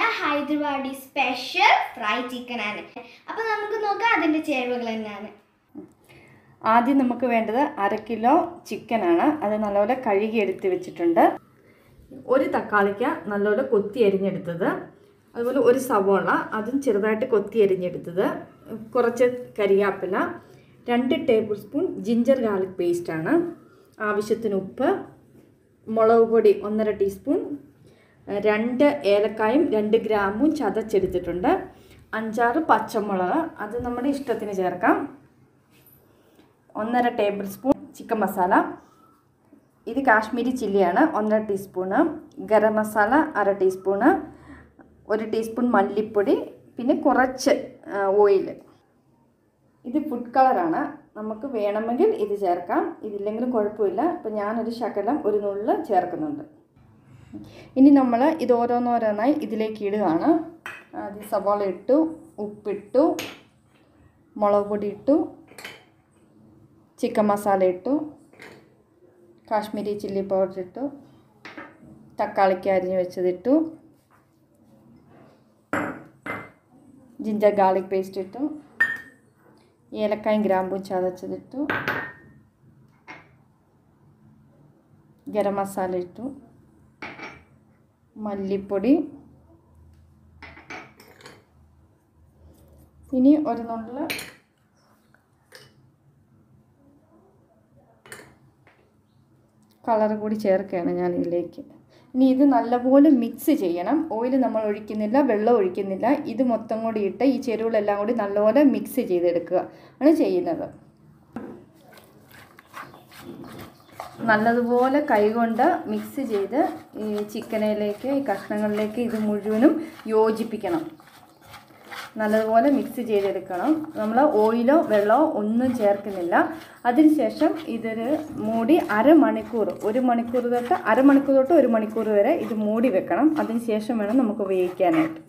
Hyderabadi special fry chicken ആണ് അപ്പോൾ നമുക്ക് നോക്കാം അതിൻ്റെ ചേരുവകൾ എന്നാണ് ആദ്യം നമുക്ക് വേണ്ടത് അര കിലോ ചിക്കനാണ് അത് നല്ലപോലെ കഴുകി എടുത്ത് വെച്ചിട്ടുണ്ട് ഒരു തക്കാളിക്ക നല്ലപോലെ കൊത്തി അരിഞ്ഞെടുത്തത് അതുപോലെ ഒരു സവോള അതും ചെറുതായിട്ട് കൊത്തി അരിഞ്ഞെടുത്തത് കുറച്ച് കരിയാപ്പില രണ്ട് ടേബിൾ സ്പൂൺ ജിഞ്ചർ ഗാർലിക് പേസ്റ്റാണ് ആവശ്യത്തിന് ഉപ്പ് മുളക് പൊടി ഒന്നര ടീസ്പൂൺ രണ്ട് ഏലക്കായും രണ്ട് ഗ്രാമ്പും ചതച്ചെടുത്തിട്ടുണ്ട് അഞ്ചാറ് പച്ചമുളക് അത് നമ്മുടെ ഇഷ്ടത്തിന് ചേർക്കാം ഒന്നര ടേബിൾ സ്പൂൺ ചിക്കൻ മസാല ഇത് കാശ്മീരി ചില്ലിയാണ് ഒന്നര ടീസ്പൂണ് ഗരം മസാല അര ടീസ്പൂണ് ഒരു ടീസ്പൂൺ മല്ലിപ്പൊടി പിന്നെ കുറച്ച് ഓയിൽ ഇത് ഫുഡ് കളറാണ് നമുക്ക് വേണമെങ്കിൽ ഇത് ചേർക്കാം ഇതില്ലെങ്കിലും കുഴപ്പമില്ല ഇപ്പം ഞാനൊരു ശകലം ഒരു നുള്ളിൽ ചേർക്കുന്നുണ്ട് ഇനി നമ്മൾ ഇത് ഓരോന്നോരോന്നായി ഇതിലേക്ക് ഇടുകയാണ് ആദ്യം സവാള ഇട്ടു ഉപ്പിട്ടു മുളക് പൊടി ഇട്ടു ചിക്കൻ മസാല ഇട്ടു കാശ്മീരി ചില്ലി പൗഡർ ഇട്ടു തക്കാളിക്ക് അരിഞ്ഞ് വെച്ചതിട്ടു ജിഞ്ചർ ഗാർലിക് പേസ്റ്റ് ഇട്ടു ഏലക്കായും ഗ്രാമ്പും ചതച്ചതിട്ടു ഗരം മസാല ഇട്ടു മല്ലിപ്പൊടി ഇനി ഒരു നുള്ളിൽ കളർ കൂടി ചേർക്കുകയാണ് ഞാൻ ഇതിലേക്ക് ഇനി ഇത് നല്ലപോലെ മിക്സ് ചെയ്യണം ഓയിൽ നമ്മൾ ഒഴിക്കുന്നില്ല വെള്ളം ഒഴിക്കുന്നില്ല ഇത് മൊത്തം കൂടി ഇട്ട് ഈ ചേരുവകളെല്ലാം കൂടി നല്ലപോലെ മിക്സ് ചെയ്തെടുക്കുക ആണ് ചെയ്യുന്നത് നല്ലതുപോലെ കൈകൊണ്ട് മിക്സ് ചെയ്ത് ഈ ചിക്കനിലേക്ക് ഈ കഷ്ണങ്ങളിലേക്ക് ഇത് മുഴുവനും യോജിപ്പിക്കണം നല്ലതുപോലെ മിക്സ് ചെയ്തെടുക്കണം നമ്മൾ ഓയിലോ വെള്ളമോ ഒന്നും ചേർക്കുന്നില്ല അതിനുശേഷം ഇതൊരു മൂടി അരമണിക്കൂർ ഒരു മണിക്കൂർ തൊട്ട് അരമണിക്കൂർ തൊട്ട് ഒരു മണിക്കൂർ വരെ ഇത് മൂടി വെക്കണം അതിനുശേഷം വേണം നമുക്ക് വേവിക്കാനായിട്ട്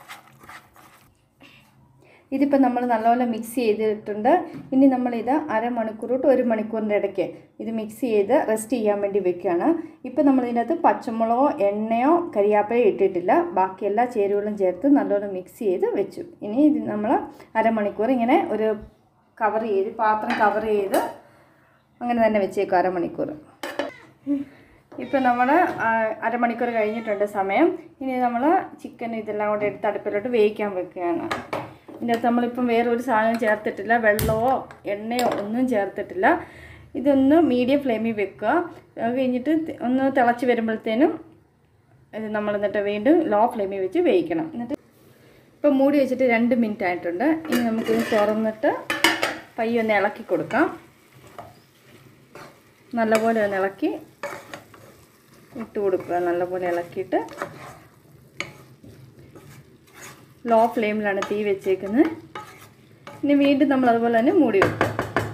ഇതിപ്പോൾ നമ്മൾ നല്ലപോലെ മിക്സ് ചെയ്തിട്ടുണ്ട് ഇനി നമ്മളിത് അരമണിക്കൂർ തൊട്ട് ഒരു മണിക്കൂറിൻ്റെ ഇടയ്ക്ക് ഇത് മിക്സ് ചെയ്ത് റെസ്റ്റ് ചെയ്യാൻ വേണ്ടി വെക്കുകയാണ് ഇപ്പോൾ നമ്മൾ ഇതിനകത്ത് പച്ചമുളകോ എണ്ണയോ കരിയാപ്പയോ ഇട്ടിട്ടില്ല ബാക്കി എല്ലാ ചേരുവകളും ചേർത്ത് നല്ലപോലെ മിക്സ് ചെയ്ത് വെച്ചു ഇനി ഇത് നമ്മൾ അരമണിക്കൂർ ഇങ്ങനെ ഒരു കവർ ചെയ്ത് പാത്രം കവർ ചെയ്ത് അങ്ങനെ തന്നെ വെച്ചേക്കും അരമണിക്കൂർ ഇപ്പോൾ നമ്മൾ അരമണിക്കൂർ കഴിഞ്ഞിട്ടുണ്ട് സമയം ഇനി നമ്മൾ ചിക്കൻ ഇതെല്ലാം കൂടെ എടുത്ത് അടുപ്പിലോട്ട് വേവിക്കാൻ വെക്കുകയാണ് ഇതിൻ്റെ അകത്ത് നമ്മളിപ്പം വേറെ ഒരു സാധനം ചേർത്തിട്ടില്ല വെള്ളമോ എണ്ണയോ ഒന്നും ചേർത്തിട്ടില്ല ഇതൊന്ന് മീഡിയം ഫ്ലെയിമിൽ വെക്കുക അത് കഴിഞ്ഞിട്ട് തി- ഒന്ന് തിളച്ച് വരുമ്പോഴത്തേനും ഇത് നമ്മൾ എന്നിട്ട് വീണ്ടും ലോ ഫ്ലെയിമിൽ വെച്ച് വേവിക്കണം എന്നിട്ട് ഇപ്പം മൂടി വെച്ചിട്ട് രണ്ട് മിനിറ്റ് ആയിട്ടുണ്ട് ഇനി നമുക്കിത് തുറന്നിട്ട് പയ്യെ ഒന്ന് ഇളക്കി കൊടുക്കാം നല്ലപോലെ ഒന്ന് ഇളക്കി ഇട്ട് കൊടുക്കുക നല്ലപോലെ ഇളക്കിയിട്ട് ലോ ഫ്ലെയിമിലാണ് തീ വെച്ചേക്കുന്നത് ഇനി വീണ്ടും നമ്മൾ അതുപോലെ തന്നെ മൂടി വെക്കും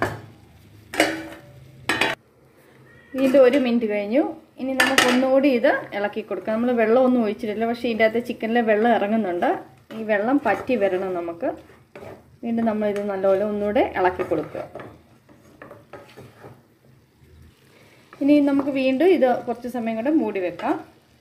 വീണ്ടും ഒരു മിനിറ്റ് കഴിഞ്ഞു ഇനി നമുക്ക് ഒന്നുകൂടി ഇത് ഇളക്കി കൊടുക്കാം നമ്മൾ വെള്ളമൊന്നും ഒഴിച്ചിട്ടില്ല പക്ഷേ ഇതിൻ്റെ അകത്ത് ചിക്കനിലെ വെള്ളം ഇറങ്ങുന്നുണ്ട് ഈ വെള്ളം പറ്റി വരണം നമുക്ക് വീണ്ടും നമ്മളിത് നല്ലപോലെ ഒന്നുകൂടെ ഇളക്കി കൊടുക്കുക ഇനി നമുക്ക് വീണ്ടും ഇത് കുറച്ച് സമയം കൂടെ മൂടി വെക്കാം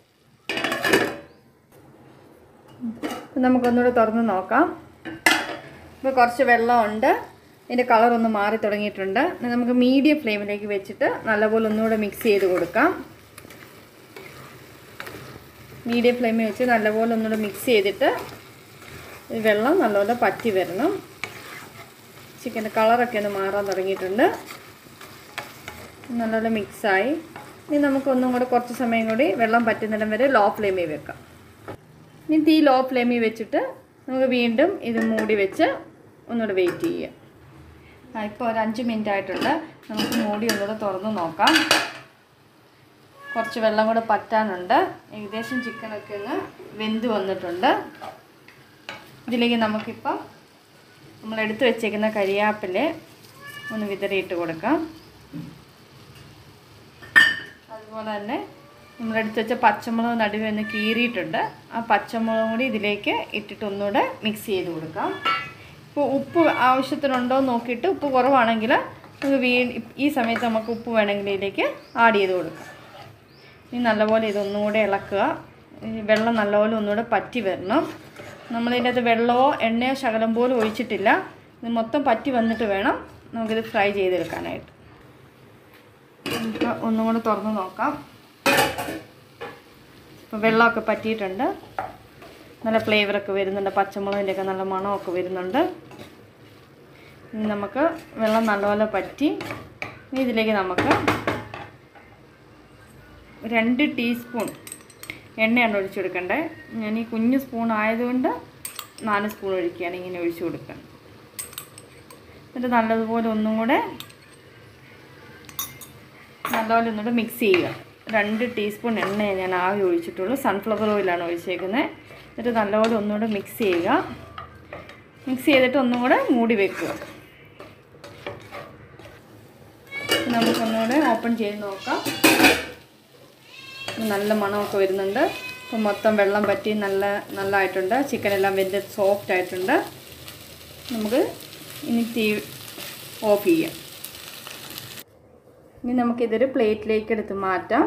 ഇപ്പം നമുക്കൊന്നുകൂടെ തുറന്ന് നോക്കാം ഇപ്പോൾ കുറച്ച് വെള്ളമുണ്ട് ഇതിൻ്റെ കളർ ഒന്ന് മാറി തുടങ്ങിയിട്ടുണ്ട് ഇനി നമുക്ക് മീഡിയം ഫ്ലെയിമിലേക്ക് വെച്ചിട്ട് നല്ലപോലെ ഒന്നുകൂടെ മിക്സ് ചെയ്ത് കൊടുക്കാം മീഡിയം ഫ്ലെയിമിൽ വെച്ച് നല്ലപോലെ ഒന്നുകൂടെ മിക്സ് ചെയ്തിട്ട് ഈ വെള്ളം നല്ലപോലെ പറ്റി വരണം ചിക്കൻ്റെ കളറൊക്കെ ഒന്ന് മാറാൻ തുടങ്ങിയിട്ടുണ്ട് നല്ലപോലെ മിക്സായി ഇനി നമുക്കൊന്നും കൂടെ കുറച്ച് സമയം കൂടി വെള്ളം പറ്റുന്നിടം വരെ ലോ ഫ്ലെയിമിൽ വെക്കാം ഇനി തീ ലോ ഫ്ലെയിമിൽ വെച്ചിട്ട് നമുക്ക് വീണ്ടും ഇത് മൂടി വെച്ച് ഒന്നുകൂടെ വെയിറ്റ് ചെയ്യാം ആ ഇപ്പോൾ ഒരു അഞ്ച് മിനിറ്റ് ആയിട്ടുണ്ട് നമുക്ക് മൂടി ഒന്നുകൂടെ തുറന്ന് നോക്കാം കുറച്ച് വെള്ളം കൂടെ പറ്റാനുണ്ട് ഏകദേശം ചിക്കനൊക്കെ ഒന്ന് വെന്ത് വന്നിട്ടുണ്ട് ഇതിലേക്ക് നമുക്കിപ്പോൾ നമ്മൾ എടുത്തു വെച്ചേക്കുന്ന കരിയാപ്പില ഒന്ന് വിതറിയിട്ട് കൊടുക്കാം അതുപോലെ തന്നെ നമ്മളെടുത്ത് വെച്ച പച്ചമുളക് നടുവ് ഒന്ന് കീറിയിട്ടുണ്ട് ആ പച്ചമുളകും കൂടി ഇതിലേക്ക് ഇട്ടിട്ട് ഒന്നുകൂടെ മിക്സ് ചെയ്ത് കൊടുക്കാം ഇപ്പോൾ ഉപ്പ് ആവശ്യത്തിനുണ്ടോ എന്ന് നോക്കിയിട്ട് ഉപ്പ് കുറവാണെങ്കിൽ നമുക്ക് വീ ഈ സമയത്ത് നമുക്ക് ഉപ്പ് വേണമെങ്കിൽ ഇതിലേക്ക് ആഡ് ചെയ്ത് കൊടുക്കാം ഇനി നല്ലപോലെ ഇതൊന്നും കൂടെ ഇളക്കുക ഈ വെള്ളം നല്ലപോലെ ഒന്നുകൂടെ പറ്റി വരണം നമ്മളിതിൻ്റെ അകത്ത് വെള്ളമോ എണ്ണയോ ശകലം പോലും ഒഴിച്ചിട്ടില്ല ഇത് മൊത്തം പറ്റി വന്നിട്ട് വേണം നമുക്കിത് ഫ്രൈ ചെയ്തെടുക്കാനായിട്ട് നമുക്ക് ഒന്നും കൂടെ തുറന്ന് നോക്കാം ഇപ്പോൾ വെള്ളമൊക്കെ പറ്റിയിട്ടുണ്ട് നല്ല ഫ്ലേവറൊക്കെ വരുന്നുണ്ട് പച്ചമുളകിൻ്റെയൊക്കെ നല്ല മണമൊക്കെ വരുന്നുണ്ട് ഇനി നമുക്ക് വെള്ളം നല്ലപോലെ പറ്റി ഇനി ഇതിലേക്ക് നമുക്ക് രണ്ട് ടീസ്പൂൺ എണ്ണയാണ് ഒഴിച്ചു കൊടുക്കേണ്ടത് ഞാൻ ഈ കുഞ്ഞു സ്പൂൺ ആയതുകൊണ്ട് നാല് സ്പൂൺ ഒഴിക്കുകയാണ് ഇങ്ങനെ ഒഴിച്ചു കൊടുക്കുക എന്നിട്ട് നല്ലതുപോലെ ഒന്നും കൂടെ നല്ലപോലെ ഒന്നുകൂടെ മിക്സ് ചെയ്യുക രണ്ട് ടീസ്പൂൺ എണ്ണയെ ഞാൻ ആവി ഒഴിച്ചിട്ടുള്ളൂ സൺഫ്ലവർ ഓയിലാണ് ഒഴിച്ചേക്കുന്നത് എന്നിട്ട് നല്ലപോലെ ഒന്നുകൂടെ മിക്സ് ചെയ്യുക മിക്സ് ചെയ്തിട്ട് ഒന്നും കൂടെ മൂടി വെക്കുക നമുക്കൊന്നുകൂടെ ഓപ്പൺ ചെയ്ത് നോക്കാം നല്ല മണമൊക്കെ വരുന്നുണ്ട് ഇപ്പം മൊത്തം വെള്ളം പറ്റി നല്ല നല്ലതായിട്ടുണ്ട് ചിക്കനെല്ലാം വെന്ത് സോഫ്റ്റ് ആയിട്ടുണ്ട് നമുക്ക് ഇനി തീ ഓഫ് ചെയ്യാം ഇനി നമുക്കിതൊരു പ്ലേറ്റിലേക്ക് എടുത്ത് മാറ്റാം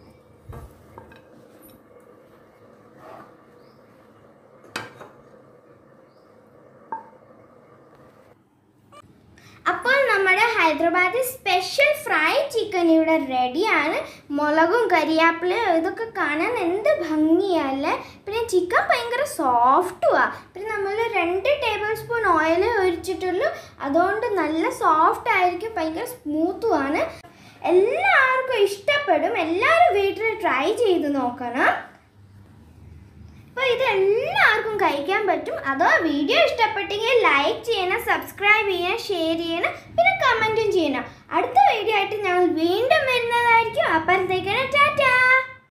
അപ്പോൾ നമ്മുടെ ഹൈദരാബാദി സ്പെഷ്യൽ ഫ്രൈ ചിക്കൻ ഇവിടെ റെഡിയാണ് മുളകും കരിയാപ്പിലയും ഇതൊക്കെ കാണാൻ എന്ത് ഭംഗിയല്ലേ പിന്നെ ചിക്കൻ ഭയങ്കര സോഫ്റ്റുമാ പിന്നെ നമ്മൾ രണ്ട് ടേബിൾ സ്പൂൺ ഓയിൽ ഒഴിച്ചിട്ടുള്ളൂ അതുകൊണ്ട് നല്ല സോഫ്റ്റ് ആയിരിക്കും ഭയങ്കര സ്മൂത്തുമാണ് എല്ലാവർക്കും ഇഷ്ടപ്പെടും എല്ലാവരും വീട്ടിൽ ട്രൈ ചെയ്ത് നോക്കണം അപ്പോൾ ഇത് എല്ലാവർക്കും കഴിക്കാൻ പറ്റും അതോ വീഡിയോ ഇഷ്ടപ്പെട്ടെങ്കിൽ ലൈക്ക് ചെയ്യണം സബ്സ്ക്രൈബ് ചെയ്യണം ഷെയർ ചെയ്യണം പിന്നെ കമൻറ്റും ചെയ്യണം അടുത്ത വീഡിയോ ആയിട്ട് ഞങ്ങൾ വീണ്ടും വരുന്നതായിരിക്കും